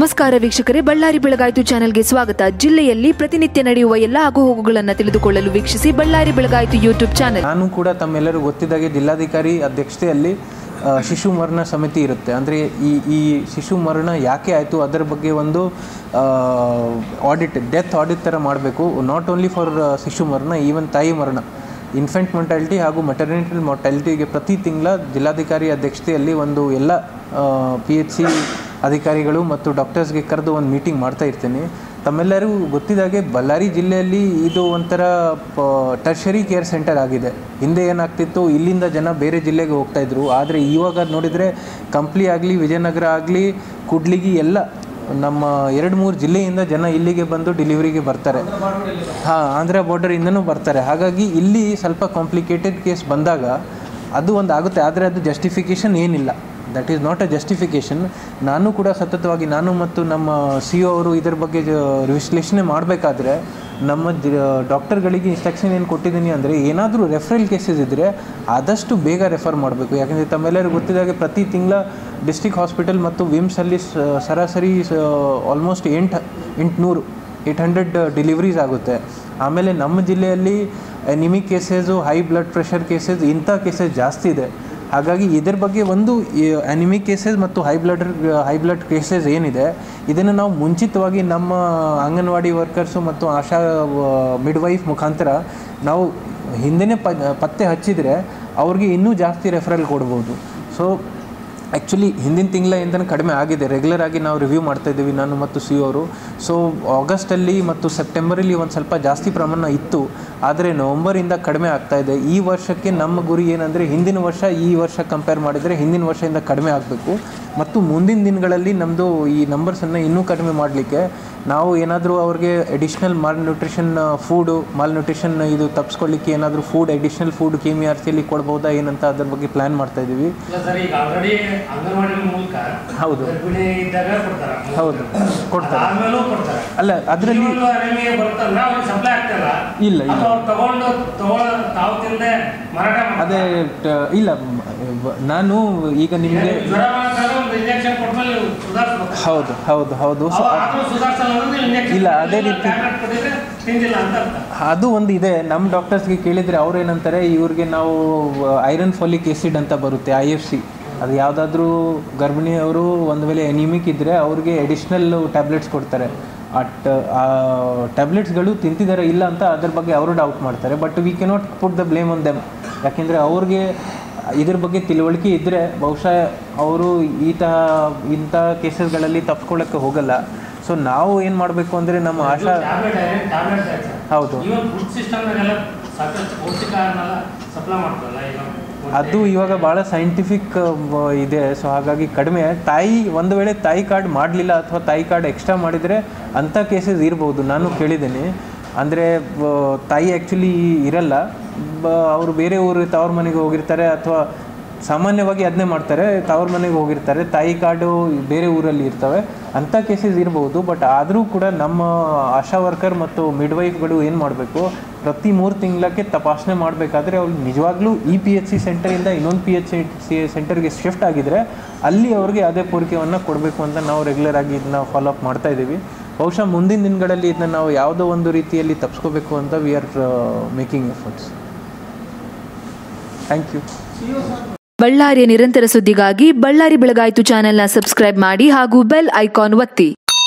ನಮಸ್ಕಾರ ವೀಕ್ಷಕರೇ ಬಳ್ಳಾರಿ ಬೆಳಗಾಯಿತು ಚಾನೆಲ್ಗೆ ಸ್ವಾಗತ ಜಿಲ್ಲೆಯಲ್ಲಿ ಪ್ರತಿನಿತ್ಯ ನಡೆಯುವ ಎಲ್ಲ ಆಗುಹೋಗುಗಳನ್ನು ತಿಳಿದುಕೊಳ್ಳಲು ವೀಕ್ಷಿಸಿ ಬಳ್ಳಾರಿ ಬೆಳಗಾಯಿತು ಯೂಟ್ಯೂಬ್ ಚಾನೆಲ್ ನಾನು ಕೂಡ ತಮ್ಮೆಲ್ಲರೂ ಗೊತ್ತಿದ್ದಾಗೆ ಜಿಲ್ಲಾಧಿಕಾರಿ ಅಧ್ಯಕ್ಷತೆಯಲ್ಲಿ ಆ, ಶಿಶು ಮರಣ ಸಮಿತಿ ಇರುತ್ತೆ ಅಂದರೆ ಈ ಈ ಶಿಶು ಮರಣ ಯಾಕೆ ಆಯಿತು ಅದರ ಬಗ್ಗೆ ಒಂದು ಆಡಿಟ್ ಡೆತ್ ಆಡಿಟ್ ಥರ ಮಾಡಬೇಕು ನಾಟ್ ಓನ್ಲಿ ಫಾರ್ ಶಿಶು ಮರಣ ಈವನ್ ತಾಯಿ ಮರಣ ಇನ್ಫೆಂಟ್ ಮೊರ್ಟಾಲಿಟಿ ಹಾಗೂ ಮೆಟರ್ನಿಟಿ ಮೊರ್ಟಾಲಿಟಿಗೆ ಪ್ರತಿ ತಿಂಗಳ ಜಿಲ್ಲಾಧಿಕಾರಿ ಅಧ್ಯಕ್ಷತೆಯಲ್ಲಿ ಒಂದು ಎಲ್ಲ ಪಿ ಎಚ್ ಸಿ ಅಧಿಕಾರಿಗಳು ಮತ್ತು ಡಾಕ್ಟರ್ಸ್ಗೆ ಕರೆದು ಒಂದು ಮೀಟಿಂಗ್ ಮಾಡ್ತಾ ಇರ್ತೀನಿ ತಮ್ಮೆಲ್ಲರಿಗೂ ಗೊತ್ತಿದ್ದಾಗೆ ಬಳ್ಳಾರಿ ಜಿಲ್ಲೆಯಲ್ಲಿ ಇದು ಒಂಥರ ಟರ್ಷರಿ ಕೇರ್ ಸೆಂಟರ್ ಆಗಿದೆ ಹಿಂದೆ ಏನಾಗ್ತಿತ್ತು ಇಲ್ಲಿಂದ ಜನ ಬೇರೆ ಜಿಲ್ಲೆಗೆ ಹೋಗ್ತಾ ಇದ್ರು ಆದರೆ ಇವಾಗ ನೋಡಿದರೆ ಕಂಪ್ಲಿ ಆಗಲಿ ವಿಜಯನಗರ ಆಗಲಿ ಕುಡ್ಲಿಗಿ ಎಲ್ಲ ನಮ್ಮ ಎರಡು ಮೂರು ಜಿಲ್ಲೆಯಿಂದ ಜನ ಇಲ್ಲಿಗೆ ಬಂದು ಡೆಲಿವರಿಗೆ ಬರ್ತಾರೆ ಹಾಂ ಆಂಧ್ರ ಬಾರ್ಡರಿಂದನೂ ಬರ್ತಾರೆ ಹಾಗಾಗಿ ಇಲ್ಲಿ ಸ್ವಲ್ಪ ಕಾಂಪ್ಲಿಕೇಟೆಡ್ ಕೇಸ್ ಬಂದಾಗ ಅದು ಒಂದು ಆಗುತ್ತೆ ಆದರೆ ಅದು ಜಸ್ಟಿಫಿಕೇಷನ್ ಏನಿಲ್ಲ that is not a justification ನಾನು ಕೂಡ ಸತತವಾಗಿ ನಾನು ಮತ್ತು ನಮ್ಮ ಸಿ ಒ ಅವರು ಇದರ ಬಗ್ಗೆ ಜ- ವಿಶ್ಲೇಷಣೆ ಮಾಡಬೇಕಾದ್ರೆ ನಮ್ಮ ಡಾಕ್ಟರ್ಗಳಿಗೆ ಇನ್ಸ್ಟ್ರಕ್ಷನ್ ಏನು ಕೊಟ್ಟಿದ್ದೀನಿ ಅಂದರೆ ಏನಾದರೂ ರೆಫರಲ್ ಕೇಸಸ್ ಇದ್ದರೆ ಆದಷ್ಟು ಬೇಗ ರೆಫರ್ ಮಾಡಬೇಕು ಯಾಕಂದರೆ ತಮ್ಮೆಲ್ಲರಿಗೂ ಗೊತ್ತಿದ್ದಾಗೆ ಪ್ರತಿ ತಿಂಗಳ ಡಿಸ್ಟ್ರಿಕ್ಟ್ ಹಾಸ್ಪಿಟಲ್ ಮತ್ತು ವಿಮ್ಸಲ್ಲಿ ಸ- ಸರಾಸರಿ ಆಲ್ಮೋಸ್ಟ್ ಎಂಟು ಎಂಟುನೂರು ಏಯ್ಟ್ ಹಂಡ್ರೆಡ್ ಡೆಲಿವರೀಸ್ ಆಗುತ್ತೆ ಆಮೇಲೆ ನಮ್ಮ ಜಿಲ್ಲೆಯಲ್ಲಿ anaemic cases high blood pressure cases ಇಂಥ ಕೇಸಸ್ ಜಾಸ್ತಿ ಇದೆ ಹಾಗಾಗಿ ಇದರ ಬಗ್ಗೆ ಒಂದು ಅನಿಮಿಕ್ ಕೇಸಸ್ ಮತ್ತು high blood high blood cases ಏನಿದೆ ಇದನ್ನು ನಾವು ಮುಂಚಿತವಾಗಿ ನಮ್ಮ ಅಂಗನವಾಡಿ ವರ್ಕರ್ಸು ಮತ್ತು ಆಶಾ ಮಿಡ್ವೈಫ್ ಮುಖಾಂತರ ನಾವು ಹಿಂದೆನೇ ಪ ಪತ್ತೆ ಹಚ್ಚಿದರೆ ಅವ್ರಿಗೆ ಇನ್ನೂ ಜಾಸ್ತಿ ರೆಫರಲ್ ಕೊಡ್ಬೋದು ಸೊ ಆ್ಯಕ್ಚುಲಿ ಹಿಂದಿನ ತಿಂಗಳಿಂದನೇ ಕಡಿಮೆ ಆಗಿದೆ ರೆಗ್ಯುಲರ್ ಆಗಿ ನಾವು ರಿವ್ಯೂ ಮಾಡ್ತಾ ಇದ್ದೀವಿ ನಾನು ಮತ್ತು ಸಿ ಅವರು ಸೊ ಆಗಸ್ಟಲ್ಲಿ ಮತ್ತು ಸೆಪ್ಟೆಂಬರಲ್ಲಿ ಒಂದು ಸ್ವಲ್ಪ ಜಾಸ್ತಿ ಪ್ರಮಾಣ ಇತ್ತು ಆದರೆ ನವಂಬರಿಂದ ಕಡಿಮೆ ಆಗ್ತಾ ಇದೆ ಈ ವರ್ಷಕ್ಕೆ ನಮ್ಮ ಗುರಿ ಏನಂದರೆ ಹಿಂದಿನ ವರ್ಷ ಈ ವರ್ಷ ಕಂಪೇರ್ ಮಾಡಿದರೆ ಹಿಂದಿನ ವರ್ಷದಿಂದ ಕಡಿಮೆ ಆಗಬೇಕು ಮತ್ತು ಮುಂದಿನ ದಿನಗಳಲ್ಲಿ ನಮ್ಮದು ಈ ನಂಬರ್ಸನ್ನು ಇನ್ನೂ ಕಡಿಮೆ ಮಾಡಲಿಕ್ಕೆ ನಾವು ಏನಾದರೂ ಅವ್ರಿಗೆ additional malnutrition food malnutrition ಇದು ತಪ್ಪಿಸ್ಕೊಳ್ಳಿಕ್ಕೆ ಏನಾದರೂ food additional food K M R ಸಿಯಲ್ಲಿ ಕೊಡ್ಬೋದಾ ಏನಂತ ಅದ್ರ ಬಗ್ಗೆ ಪ್ಲ್ಯಾನ್ ಮಾಡ್ತಾ ಇದ್ದೀವಿ ಇಲ್ಲ ಸರ್ ಈಗ ಆಲ್ರೆಡಿ ಅಂಗನವಾಡಿ ಮೂಲಕ ಹೌದು ಗರ್ಭಿಣಿ ಇದ್ದಾಗ ಕೊಡ್ತಾರ ಹೌದು ಕೊಡ್ತಾರೆ ಆದ್ಮೇಲೂ ಕೊಡ್ತಾರೆ ಅಲ್ಲ ಅದರಲ್ಲಿ ಜೀವನದ ಅನಿಮಿಯ ಬರ್ತಲ್ಲ ಅವ್ರಿಗೆ ಸಪ್ಲೈ ಆಗ್ತಿಲ್ಲ ಇಲ್ಲ, ಇಲ್ಲ. ಅಥವಾ ಅವ್ರು ತಗೊಂಡು ತಗೊಳ ತಾವು ತಿಂದೆ ಮಾರಾಟ ಅದೇ ಟ- ಇಲ್ಲ ಮ್- ವ- ನಾನು ಈಗ ನಿಮಗೆ ಜ್ವರ ಬಂದಾಗ ಒಂದು ಇಂಜೆಕ್ಷನ್ ಕೊಟ್ಮೇಲೆ ಸುಧಾರಿಸ್ಬೇಕು ಹೌದು ಹೌದು ಹೌದು ಸೊ ಅವ ಆದ್ರೂ ಸುಧಾರಿಸಲ್ಲ ಅಂದ್ರೆ ಇಂಜೆಕ್ಷನ್ ಇಲ್ಲ, ಅದೇ ರೀತಿ- ಟ್ಯಾಬ್ಲೆಟ್ ಕೊಟ್ಟಿದ್ರೆ ತಿಂದಿಲ್ಲ ಅಂತ ಅರ್ಥ ಅದು ಒಂದು ಇದೆ ನಮ್ಮ ಡಾಕ್ಟರ್ಸ್ಗೆ ಕೇಳಿದರೆ ಅವ್ರು ಏನಂತಾರೆ ಇವ್ರಿಗೆ ನಾವು ಐರನ್ ಫೋಲಿಕ್ ಆಸಿಡ್ ಅಂತ ಬರುತ್ತೆ ಐ ಎಫ್ ಸಿ ಅದು ಯಾವುದಾದ್ರೂ ಗರ್ಭಿಣಿಯವರು ಒಂದು ವೇಳೆ ಎನಿಮಿಕ್ ಇದ್ದರೆ ಅವ್ರಿಗೆ ಎಡಿಷ್ನಲ್ ಟ್ಯಾಬ್ಲೆಟ್ಸ್ ಕೊಡ್ತಾರೆ ಆ ಟ- ಆ ಟ್ಯಾಬ್ಲೆಟ್ಸ್ಗಳು ತಿಂತಿದ್ದಾರೆ ಇಲ್ಲ ಅಂತ ಅದ್ರ ಬಗ್ಗೆ ಅವರು ಡೌಟ್ ಮಾಡ್ತಾರೆ but we cannot put the blame on them ಯಾಕೆಂದರೆ ಅವ್ರಿಗೆ ಇದ್ರ ಬಗ್ಗೆ ತಿಳುವಳಿಕೆ ಇದ್ದರೆ ಬಹುಶಃ ಅವರು ಈ ತಹ ಇಂಥ ಕೇಸಸ್ಗಳಲ್ಲಿ ತಪ್ಪಿಸ್ಕೊಳ್ಳೋಕ್ಕೆ ಹೋಗಲ್ಲ ಸೊ ನಾವು ಏನು ಮಾಡಬೇಕು ಅಂದರೆ ನಮ್ಮ ಆಶಾ ಟ್ಯಾಬ್ಲೆಟ್ ಟ್ಯಾಬ್ಲೆಟ್ ಹೌದು ಇವನ್ ಫುಡ್ ಸಿಸ್ಟಮ್ನಾಗೆಲ್ಲ ಸಾಕಷ್ಟು ಪೌಷ್ಟಿಕಾರನೆಲ್ಲ ಸಪ್ಲೈ ಮಾಡ್ತಲ್ಲ ಈಗ ಅದು ಇವಾಗ ಭಾಳ ಸೈಂಟಿಫಿಕ್ ಇದೆ ಸೊ ಹಾಗಾಗಿ ಕಡಿಮೆ ತಾಯಿ ಒಂದು ವೇಳೆ ತಾಯಿ ಕಾರ್ಡ್ ಮಾಡಲಿಲ್ಲ ಅಥವಾ ತಾಯಿ ಕಾರ್ಡ್ ಎಕ್ಸ್ಟ್ರಾ ಮಾಡಿದರೆ ಅಂಥ ಕೇಸಸ್ ಇರ್ಬೋದು ನಾನು ಕೇಳಿದ್ದೀನಿ ಅಂದರೆ ತಾಯಿ ಆ್ಯಕ್ಚುಲಿ ಇರಲ್ಲ ಅವರು ಬೇರೆ ಊರು ತವ್ರ ಮನೆಗೆ ಹೋಗಿರ್ತಾರೆ ಅಥವಾ ಸಾಮಾನ್ಯವಾಗಿ ಅದನ್ನೇ ಮಾಡ್ತಾರೆ ತವ್ರ ಮನೆಗೆ ಹೋಗಿರ್ತಾರೆ ತಾಯಿ ಕಾರ್ಡು ಬೇರೆ ಊರಲ್ಲಿ ಇರ್ತವೆ ಅಂಥ ಕೇಸಸ್ ಇರ್ಬೋದು ಬಟ್ ಆದರೂ ಕೂಡ ನಮ್ಮ ಆಶಾ ವರ್ಕರ್ ಮತ್ತು ಮಿಡ್ವೈಫ್ಗಳು ಏನು ಮಾಡಬೇಕು ಪ್ರತಿ ಮೂರು ತಿಂಗಳಕ್ಕೆ ತಪಾಸಣೆ ಮಾಡಬೇಕಾದ್ರೆ ಅವ್ರು ನಿಜವಾಗ್ಲೂ ಈ ಪಿ ಎಚ್ ಸಿ ಸೆಂಟರಿಂದ ಇನ್ನೊಂದು ಪಿ ಎಚ್ ಸಿ ಸೆಂಟರ್ಗೆ ಶಿಫ್ಟ್ ಆಗಿದ್ರೆ ಅಲ್ಲಿ ಅವ್ರಿಗೆ ಅದೇ ಪೂರೈಕೆಯನ್ನು ಕೊಡಬೇಕು ಅಂತ ನಾವು ರೆಗ್ಯುಲರ್ ಆಗಿ ಇದನ್ನ ಫಾಲೋ ಅಪ್ ಮಾಡ್ತಾ ಇದ್ದೀವಿ ಬಹುಶಃ ಮುಂದಿನ ದಿನಗಳಲ್ಲಿ ಇದನ್ನ ನಾವು ಯಾವುದೋ ಒಂದು ರೀತಿಯಲ್ಲಿ ತಪ್ಪಿಸ್ಕೋಬೇಕು ಅಂತ we are making efforts thank you ಬಳ್ಳಾರಿಯ ನಿರಂತರ ಸುದ್ದಿಗಾಗಿ ಬಳ್ಳಾರಿ ಬೆಳಗಾಯಿತು ಚಾನೆಲ್ನ ಸಬ್ಸ್ಕ್ರೈಬ್ ಮಾಡಿ ಹಾಗೂ ಬೆಲ್ ಐಕಾನ್ ಒತ್ತಿ